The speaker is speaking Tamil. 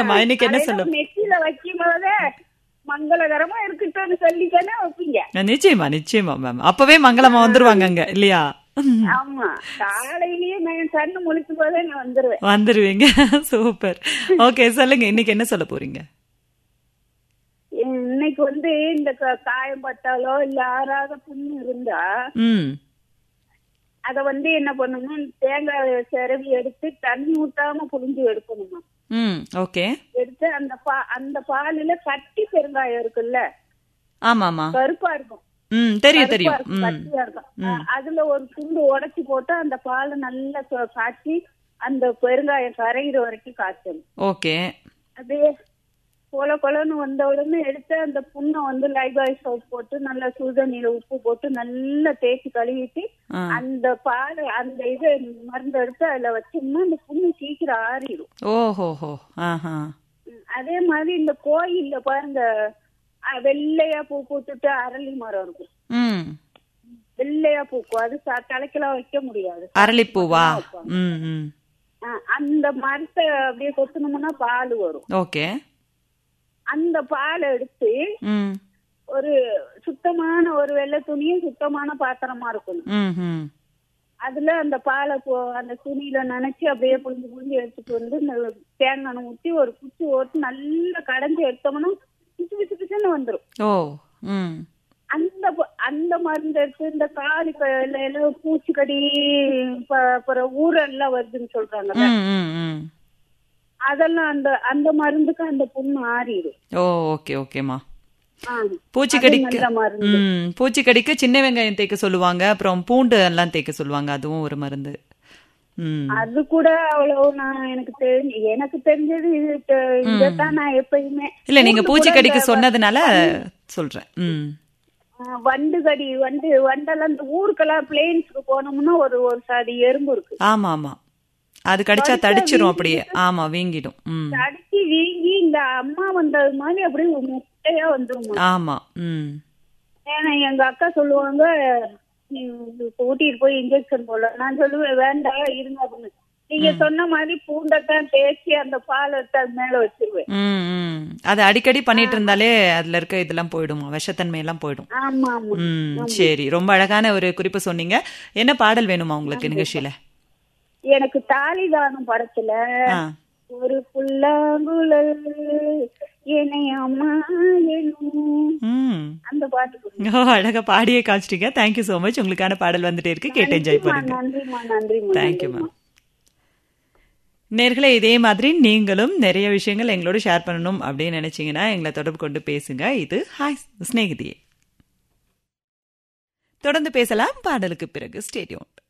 ஆமா இன்னைக்கு என்ன சொல்ல நெத்தியில வைக்கும் போதே மங்களகரமா இருக்கட்டும்னு சொல்லி தானே வைப்பீங்க நிச்சயமா நிச்சயமா மேம் அப்பவே மங்களமா வந்துருவாங்க அங்க இல்லையா ஆமா காலையிலயே நான் கண்ணு முழிக்கும் போதே நான் வந்துருவேன் வந்துருவீங்க சூப்பர் ஓகே சொல்லுங்க இன்னைக்கு என்ன சொல்ல போறீங்க இன்னைக்கு வந்து இந்த க- காயம் பட்டாலோ இல்ல ஆறாத புண்ணு இருந்தா ம் அத வந்து என்ன பண்ணணும் தேங்காய் சிரவி எடுத்து தண்ணி ஊத்தாம புழிஞ்சு எடுக்கணுமா ம் ஓகே எடுத்து அந்த பா அந்த பாலுல கட்டி பெருங்காயம் இருக்குல்ல ஆமா ஆமா கருப்பா இருக்கும் ம் தெரியும் கருப்பா தெரியும் இருக்கும், ம் கட்டியா இருக்கும் அஹ் அதுல ஒரு துண்டு உடைச்சு போட்டு அந்த பாலை நல்லா கா- காய்ச்சி அந்த பெருங்காயம் கரைகிற வரைக்கும் காய்ச்சணும் ஓகே அப்படியே கொல கொலன்னு வந்த உடனே எடுத்து அந்த புண்ணை வந்து லைபாய் சோப் போட்டு நல்லா சுடுதண்ணியில உப்பு போட்டு நல்லா தேய்ச்சி கழுவிட்டு ஆ. அந்த பால் அந்த இது மருந்து எடுத்து அதுல வச்சோம்னா அந்த புண்ணு சீக்கிரம் ஆறிடும் ஓஹோஹோ ஆஹா ம், அதே மாதிரி இந்த கோயில்ல பாருங்க அஹ், வெள்ளையா பூ பூத்துட்டு அரளி மரம் இருக்கும் ம் வெள்ளையா பூக்கும் அது ச- தலைக்கெல்லாம் வைக்க முடியாது அரளிப்பூவா ம் ம் அஹ், அந்த மரத்தை அப்படியே கொத்தணும்னா பால் வரும் ஓகே அந்த பால் எடுத்து ம் ஒரு சுத்தமான ஒரு வெள்ளை துணியும் சுத்தமான பாத்திரமா இருக்கணும் ம் ம் அதுல அந்த பாலை போ- அந்த துணியில நனைச்சு அப்படியே புழிஞ்சு புழிஞ்சு எடுத்துட்டு வந்து இந்த தேங்காய் எண்ணெய் ஊத்தி ஒரு குச்சி ஓட்டு நல்லா கடைஞ்சு எடுத்தோம்னா பிசு பிசு பிசுன்னு வந்துரும் ஓ ம் அந்த ப- அந்த மருந்து எடுத்து இந்த காலி கையில பூச்சிக்கடி ப- அப்புறம் ஊரெல்லாம் வருதுன்னு சொல்றாங்க ம் ம் ம் அதெல்லாம் அந்த அந்த மருந்துக்கு அந்த புண்ணு ஆறிடும் ஓ ஓகே ஓகேம்மா ஆ. பூச்சிக்கடிக்கு அது நல்ல மருந்து. ம் பூச்சிக்கடிக்கு சின்ன வெங்காயம் தேய்க்க சொல்லுவாங்க அப்புறம் பூண்டு எல்லாம் தேய்க்க சொல்லுவாங்க அதுவும் ஒரு மருந்து ம் அது கூட அவ்வளவு நான் எனக்கு தெரிஞ்சு எனக்கு தெரிஞ்சது இது த- இதைத்தான் நான் எப்பயுமே இல்ல நீங்க பூண்டு கூட பூச்சிக்கடிக்கு இந்த சொன்னதுனால சொல்றேன் ம் ஆ, வண்டு கடி வண்டு வண்டெல்லாம் இந்த ஊருக்கெல்லாம் பிளேன்ஸ்க்கு போனோம்னா ஒரு ஒரு சாதி எறும்பு இருக்கு ஆமா ஆமா அது கடிச்சா தடிச்சிரும் அப்படியே ஆமா வீங்கிடும் ம் தடிச்சு வீங்கி இந்த அம்மா வந்தது மாதிரி அப்படியே முட்டையா வந்துரும் ஆமா ம் ஏன்னா எங்க அக்கா சொல்லுவாங்க நீ கூட்டிட்டு போய் இன்ஜெக்ஷன் போடல நான் சொல்லுவேன் வேண்டாம் இருங்க அப்படின்னு நீங்க சொன்ன மாதிரி பூண்டைத்தான் தேய்ச்சி அந்த பால் எடுத்து அது மேல வச்சிருவேன் ம் ம் அது அடிக்கடி பண்ணிட்டு இருந்தாலே அதுல இருக்க இதெல்லாம் போயிடுமா விஷத்தன்மை எல்லாம் போயிடும் ஆமா ஆமா ம் சரி ரொம்ப அழகான ஒரு குறிப்பு சொன்னீங்க என்ன பாடல் வேணுமா உங்களுக்கு நிகழ்ச்சியில எனக்கு தாலிதானம் படத்துல ஆ ஒரு புல்லாங்குழல் என்னை அம்மா எனும் ம் அந்த பாட்டு கொடுங்க. ஓ அழகா பாடியே காமிச்சிட்டீங்க தேங்க்யூ so மச் உங்களுக்கான பாடல் வந்துட்டே இருக்கு கேட்டு என்ஜாய் பண்ணுங்க நன்றிம்மா நன்றிம்மா தேங்க்யூ மேம் நேர்களே இதே மாதிரி நீங்களும் நிறைய விஷயங்கள் எங்களோட ஷேர் பண்ணணும் அப்படின்னு நினைச்சீங்கன்னா எங்களை தொடர்பு கொண்டு பேசுங்க இது ஹாய் ஸ்நேகிதியே தொடர்ந்து பேசலாம் பாடலுக்கு பிறகு ஸ்டேடியம்